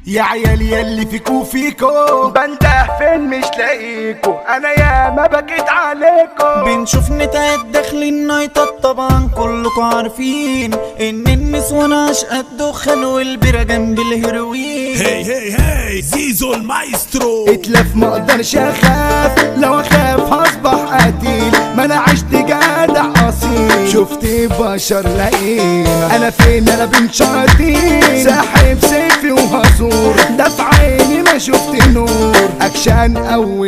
يا عيال ياللي فيكو فيكو بنده فين مش لاقيكو انا يا ما بكيت عليكو بنشوف نتايات داخلين نايتات طبعا كلكم عارفين ان النسوان عشقة الدخان والبيرة جنب الهيروين هي هي هي زيزو المايسترو اتلف ما اقدرش اخاف لو اخاف هصبح قتيل ما انا عشت جدع اصيل شفت بشر لقينا انا فين انا بن شاطين ساحب سيفي وهزور ده في عيني ما شفت نور اكشن اول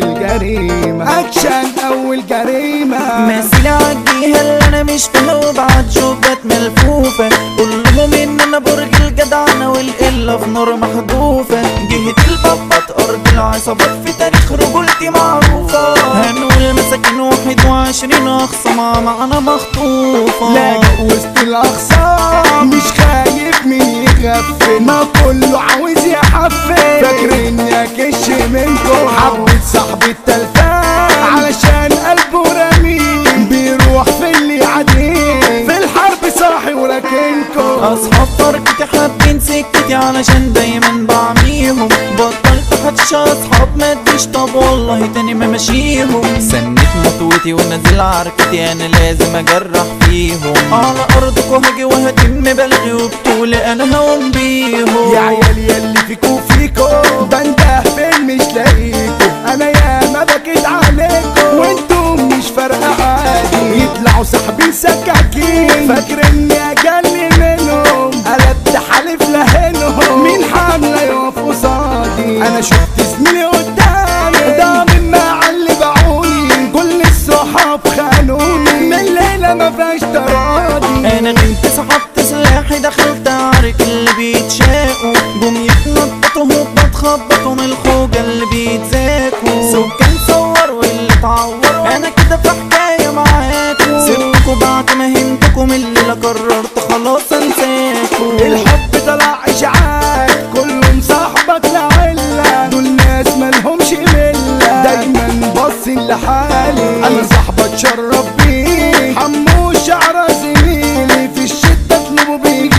جريمة اكشن اول جريمة مثيل عالجيها اللي انا مش فيها وبعد جوبات ملفوفة قول لهم ان انا برج الجدعنة والقلة في نار محذوفة جهة البابات ارض العصابات في تاريخ رجولتي معروفة هنقول مساكين واحد وعشرين اخصام معانا مخطوفة لاجئ وسط الاخصام مش خايف مين يغفل ما كله عاوز يحفل فاكر اني اكش منكم حبة صاحبي التلفان علشان قلبه رميم بيروح في اللي عديم في الحرب صاحي ولكنكم اصحاب فرقتي حابين سكتي علشان دايما بعميهم بطلت حدش اصحاب ما تجيش طب والله تاني ما ماشيهم سنت مطوتي ونازل عركتي انا لازم اجرح فيهم على ارضكوا هاجي وهتم بلغي وبطولي انا هقوم بيهم يا عيال ياللي فيكو فيكو بنده فين مش لاقيكو انا يا ما بكيت عليكو وانتم مش فارقه عادي يطلعوا ساحبين سكاكين فاكر اني اجلي منهم قلبت حلف لهنهم مين حامله يقف قصادي انا شفت زميلي قدامي ده من مع اللي باعوني كل الصحاب خانوني من الليله ما فيهاش تراضي انا كنت سحبت سلاحي دخلت عارك اللي بيتشاقوا جم يتنططوا هوبا اتخبطوا من الخوجة اللي بيتزاكوا سكان صور واللي اتعور انا كده في حكاية معاكوا سبتكوا بعد ما هنتكم الليلة قررت خلاص انساكوا الحب طلع اشعاع كله مصاحبك لعلة دول ناس مالهمش ملة دايما باصين لحالي انا صاحبك شرب بيه حمو شعر زميلي في الشدة اطلبه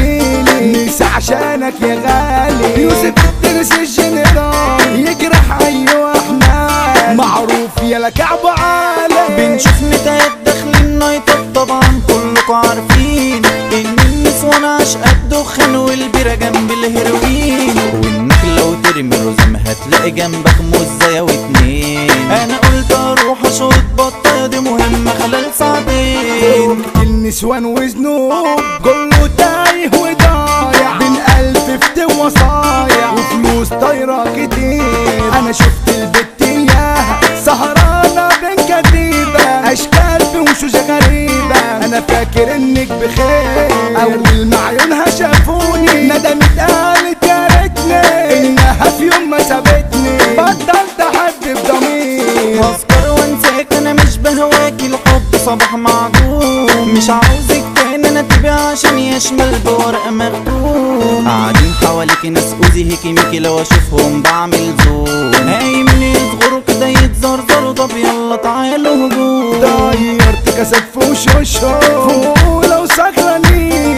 بيجيلي نسى عشانك يا غالي يوسف الترس الجنرال يجرح ايوه احمد معروف يا كعب عالي بنشوف نتايات داخلين نايتات طبعا كلكوا عارفين ان النسوان عشقة الدخان والبيرة جنب الهيروين وانك لو ترمي رزم هتلاقي جنبك مزايا واتنين انا قلت اروح اشوط بطة دي مهمة خلال ساعتين النسوان وذنوب كله تايه وضايع بين ألف فتو وصايع وفلوس طايرة كتير أنا شفت البت إياها سهرانة بين كتيبة أشكال بوشوش غريبة أنا فاكر إنك بخير أول ما عيونها شافوني ندمت قالت يا ريتني إنها في يوم ما سابتني بطلت أحب بضمير هفكر وانساك انا مش بهواكي الحب صباح معدوم مش عاوزك تاني انا تبيع عشان يشمل بورقة مكتوب قاعدين حواليكي ناس اوزي هيكي ميكي لو اشوفهم بعمل زوم قايمين يصغروا كده يتزرزروا طب يلا تعالوا هجوم طيرت كاسات في وشوشهم فوق لو سكرانين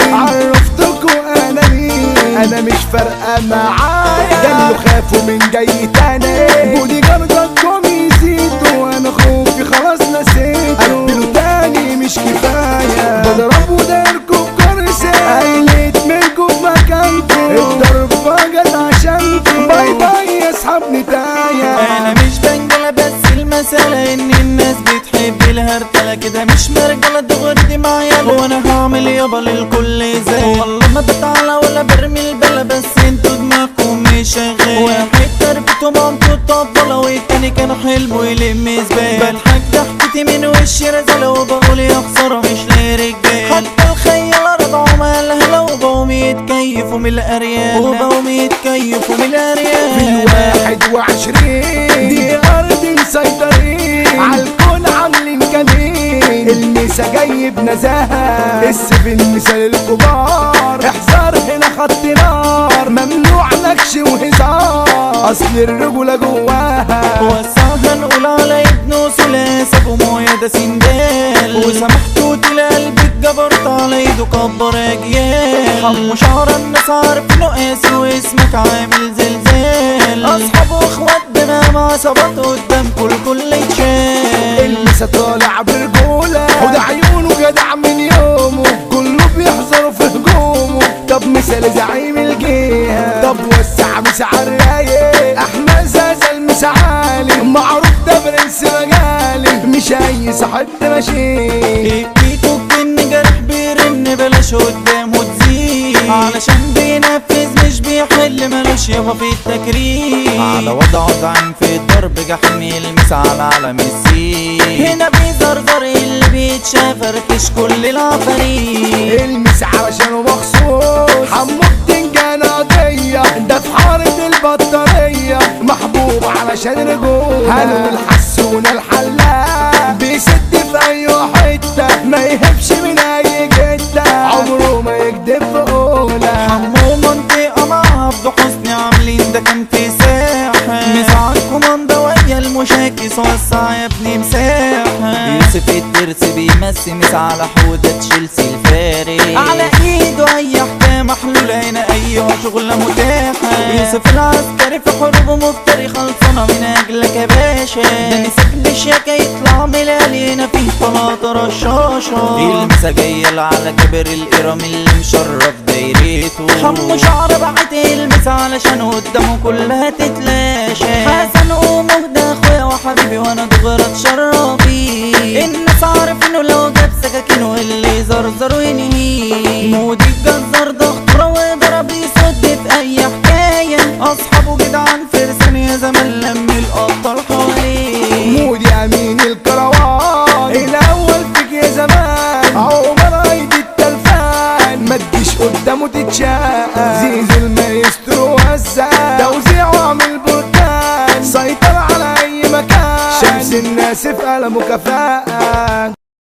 عرفتكوا انا مين انا مش فارقه معايا جالوا خافوا من جاي تاني بودي جاردكم يزيدوا وانا خوفي خلاص نسيت قبلوا تاني مش كفايه بضرب وداركوا بكرسي قايلت منكم في مكانكم الضرب فقط عشانكم باي باي يا اصحاب نتايا انا مش بنجلة بس المسألة ان الناس بتحب الهرتلة كده مش مرجلة دغري دي معايا وانا هعمل يابا للكل زي والله ما بتعلى ولا برمي البلا بس انتوا دماغكم مش شغال واحد تربته مامته الطبلة والتاني كان حلمه يلم زبال بضحك ضحكتي من وشي رزالة وبقول يا خسارة مش لاقي رجال حتى الخيالة رضعوا مالها وبقوم يتكيفوا من الاريال وبقوم يتكيفوا من الاريال في الواحد وعشرين دي أرض مسيطرين عالكون عاملين كمين المسا جاي بنزاهة السفن مثال الكبار احذر هنا خط نار ممنوع نكش وهزار أصل الرجولة جواها وسعها نقول على ابنه ثلاث ابو مويه ده سندال وسمحتوا تلاقي قلبك جبرت على ايده كبر اجيال حمو شعر الناس عارفينه قاسي واسمك عامل زلزال اصحاب واخوات بنا مع صبات قدام كل كل يتشال المسا طالع برجولة وده عيونه جدع من يومه كله بيحذروا في هجومه طب مثال زعيم الجهة طب وسع مسا الرايق احمد زازا المسا عالي معروف ده برنس مجالي مش اي صاحب ماشي بيتو الجن جرح بيرن بلاش قدامه تزيد علشان بينفذ مش بيحل ملوش يابا في التكريم على وضعه زعيم في الضرب جحيم يلمس على علم السين هنا بيزرزر اللي بيتشاف فركش كل العفاريت المس علشانه مخصوص حمو بتنجان قضية ده في حارة البطارية محبوب علشان رجولة هلو الحسون الحلاق بيسد في أي حتة ما يهبش من أي جدة عمره ما يكدب في أولى حمو منطقة مع عبد حسني عاملين ده كان في ساحة مساعة كوماندا ويا المشاكس وسع يا ابني مساحة يوسف الترس بيمسي مس على حودة تشيلسي الفارق على ايده اي حكاية محلولة هنا اي شغلة متاحة يوسف العسكري في حروبه مفتري خلصانة من اجلك يا باشا ده مسك الشياكة يطلع ملالي هنا فيه طلاطة رشاشة المسا جاية على كبر الإرام اللي مشرف دايرته حمو شعر بعت المسا علشان قدامه كلها تتلاشى حسن ومهدى اخويا وحبيبي وانا دغرة اتشرف بيه الناس عارف انه لو جاب سكاكينه اللي زرزر وينهيه مودي الجزار ده خطرة وضرب يصد في اي حكاية اصحابه جدعان فرسان يا زمان لم الابطال حواليه مودي أمين الكروان الأول فيك يا زمان عمر عيد التلفان ما تجيش قدامه تتشاق زيزو المايسترو وزع توزيعه عامل بركان سيطر على أي مكان شمس الناس في قلمه كفاءة